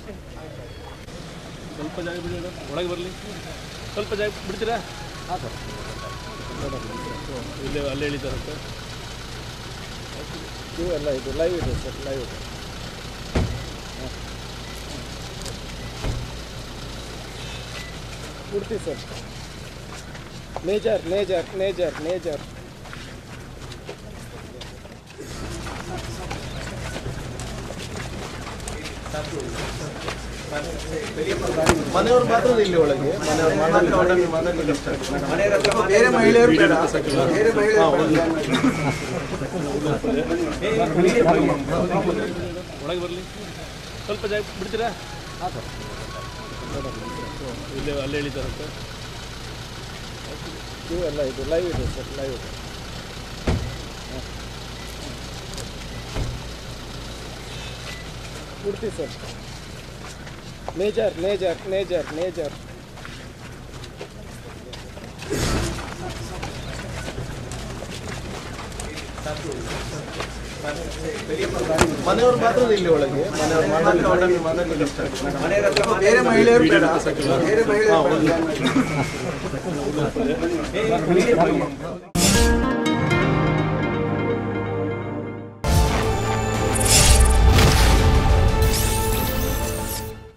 ಸ್ವಲ್ಪ ಜಾಗ ಬಿಡಿ ಮೇಡಮ್. ಒಳಗೆ ಬರಲಿ ಸ್ವಲ್ಪ ಜಾಗ ಬಿಡ್ತೀರಾ ಹಾಂ ಸರ್ ಇಲ್ಲೇ ಅಲ್ಲೇ ಎಳಿತಾರೆ ಸರ್ ಕ್ಯೂ ಎಲ್ಲ ಇದು ಲೈವ್ ಇದೆ ಸರ್ ಲೈವ್ ಇದೆ ಕೊಡ್ತೀವಿ sir major major major major ಮನೆಯವ್ರು ಮಾತ್ರ ಇಲ್ಲಿ ಒಳಗೆ ಮನೆಯವ್ರು ಮಾಡಲಿ ಮಾಡಲಿ ಬೇರೆ ಮಹಿಳೆಯರು ಬೇಡ ಬೇರೆ ಮಹಿಳೆಯರು ಬೇಡ. ಒಳಗೆ ಬರಲಿ ಸ್ವಲ್ಪ ಜಾಗ ಬಿಡ್ತೀರಾ ಹಾಂ ಸರ್ ಇಲ್ಲೇ ಅಲ್ಲೇ ಎಳಿತಾರೆ ಸರ್ ಕ್ಯೂ ಎಲ್ಲ ಇದು ಲೈವ್ ಇದೆ ಸರ್ ಲೈವ್ ಇದೆ ಕೊಡ್ತೀವಿ sir major major major major ಮನೆಯವ್ರು ಮಾತ್ರ ಇಲ್ಲಿ ಒಳಗೆ ಮನೆಯವ್ರು ಮಾಡಲಿ ಮಾಡಲಿ ಬೇರೆ ಮಹಿಳೆಯರು ಬೇಡ ಬೇರೆ ಮಹಿಳೆಯರು ಬೇಡ.